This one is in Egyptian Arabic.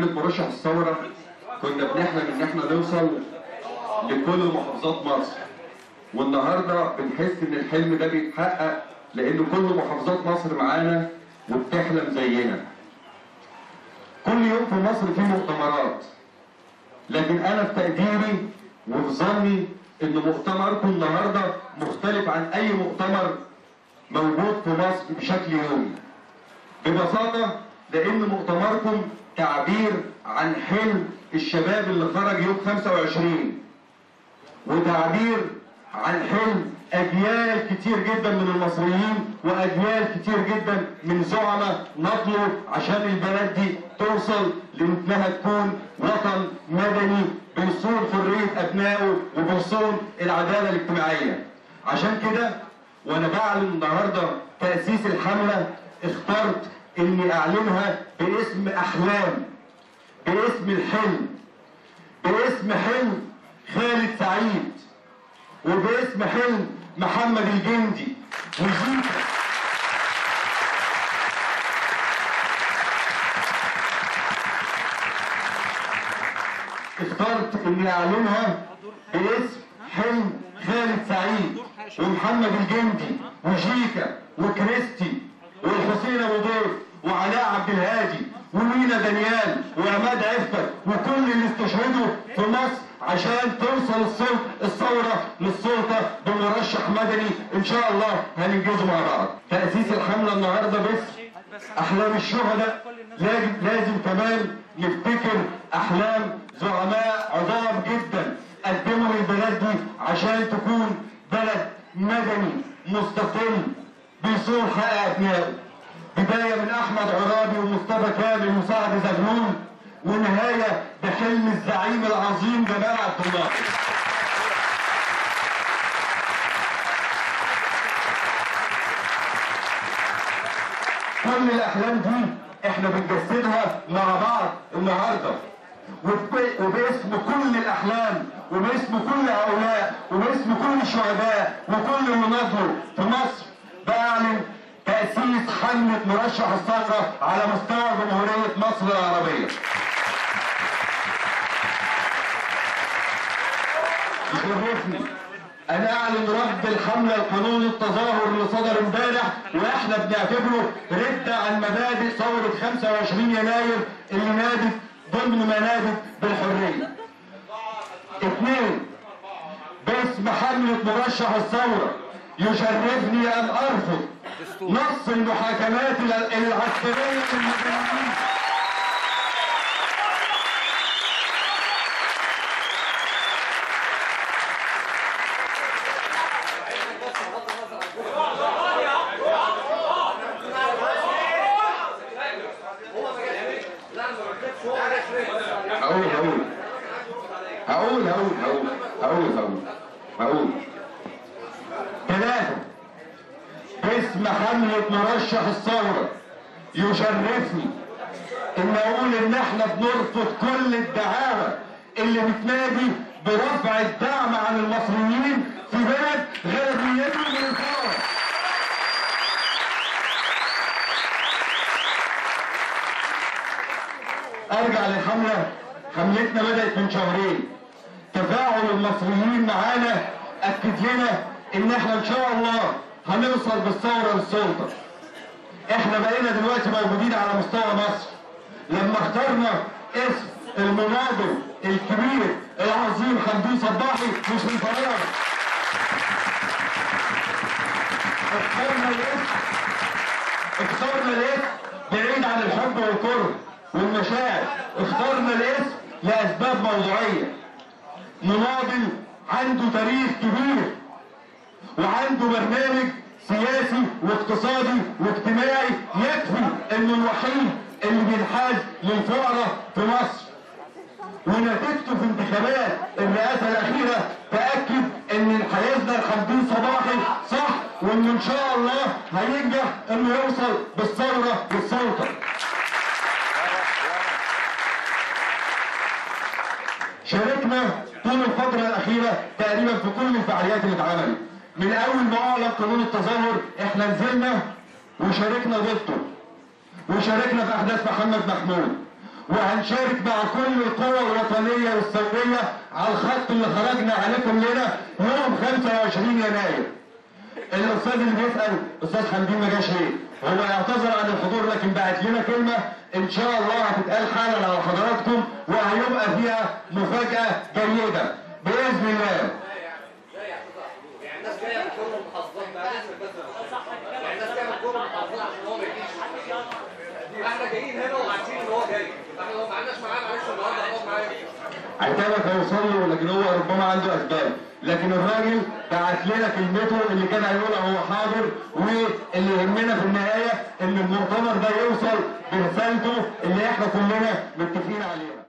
حملة مرشح الثورة كنا بنحلم إن إحنا نوصل لكل محافظات مصر والنهارده بنحس إن الحلم ده بيتحقق لأن كل محافظات مصر معانا وبتحلم زينا. كل يوم في مصر في مؤتمرات لكن أنا في تقديري وفي ظني إن مؤتمركم النهارده مختلف عن أي مؤتمر موجود في مصر بشكل يومي. ببساطة لأن مؤتمركم تعبير عن حلم الشباب اللي خرج يوم 25 وتعبير عن حلم أجيال كتير جدا من المصريين وأجيال كتير جدا من زعماء نضلوا عشان البلد دي توصل لأنها تكون وطن مدني بيصون حرية أبنائه وبيصون العدالة الاجتماعية عشان كده وأنا بعلن النهاردة تأسيس الحملة اخترت اني اعلنها باسم احلام باسم الحلم باسم حلم خالد سعيد وباسم حلم محمد الجندي وزيكا اخترت اني اعلنها باسم حلم خالد سعيد ومحمد الجندي وجيكا وكريستي والحسين ابو ضيف وعلاء عبد الهادي ومينا دانيال وعماد عفت وكل اللي استشهدوا في مصر عشان توصل الصوت الثوره للسلطه بمرشح مدني ان شاء الله هننجزه مع بعض. تاسيس الحمله النهارده بس احلام الشهداء لازم لازم كمان نفتكر احلام زعماء عظام جدا قدموا للبلد دي عشان تكون بلد مدني مستقل بيصون حق ابنائه بدايه من احمد عرابي ومصطفى كامل وسعد زغلول ونهايه بحلم الزعيم العظيم جمال عبد الناصر كل الاحلام دي احنا بنجسدها مع بعض النهارده وب- وباسم كل الاحلام وباسم كل هؤلاء وباسم كل الشهداء وكل اللي نضلوا في مصر بعلن تأسيس حملة مرشح الثورة على مستوى جمهورية مصر العربية. يشرفني أن أعلن رفض الحملة لقانون التظاهر اللي صدر امبارح وإحنا بنعتبره ردة عن مبادئ ثورة 25 يناير اللي نادت ضمن منابت بالحرية. اثنين باسم حملة مرشح الثورة يشرفني أن أرفض نص المحاكمات الع- العسكرية للمدنيين هقول هقول هقول هقول هقول هقول هقول هقول ثلاثة باسم حملة مرشح الثورة يشرفني ان اقول ان احنا بنرفض كل الدعاوى اللي بتنادي برفع الدعم عن المصريين في بلد غالبيته من الثورة ارجع للحملة حملتنا بدأت من شهرين تفاعل المصريين معانا اكد لنا ان احنا ان شاء الله هنوصل بالثورة للسلطة احنا بقينا دلوقتي موجودين على مستوى مصر لما اخترنا اسم المناضل الكبير العظيم حمدين صباحي مش من فراغ اخترنا الاسم اخترنا الاسم بعيد عن الحب والكره والمشاعر اخترنا الاسم لاسباب موضوعيه مناضل عنده تاريخ كبير وعنده برنامج سياسي واقتصادي واجتماعي يكفي انه الوحيد اللي بينحاز للفقراء في مصر ونتيجته في انتخابات الرئاسه الاخيره تاكد ان انحيازنا لحمدين صباحي صح وان ان شاء الله هينجح انه يوصل بالثوره للسلطه. شاركنا طول الفترة الأخيرة تقريبا في كل الفعاليات اللي اتعملت. من أول ما أعلن قانون التظاهر إحنا نزلنا وشاركنا ضده. وشاركنا في أحداث محمد محمود. وهنشارك مع كل القوى الوطنيه والثوريه على الخط اللي خرجنا عليه كلنا يوم 25 يناير. الاستاذ اللي بيسال استاذ حمدين ما جاش ليه؟ هو يعتذر عن الحضور لكن بعت لنا كلمه ان شاء الله هتتقال حالا على حضراتكم وهيبقى فيها مفاجاه جيده باذن الله. يعني الناس جايه من كل المحافظات بقى يعني الناس جايه من كل المحافظات عشان هو ما يجيش احنا جايين هنا وعارفين ان هو جاي احنا لو ما عندناش معاه معلش النهارده هنقعد معاه عتابك هيوصل له لكن هو ربما عنده اسباب لكن الراجل بعت لنا كلمته اللي كان هيقولها هو حاضر واللي يهمنا في النهايه ان المؤتمر ده يوصل برسالته اللي احنا كلنا متفقين عليها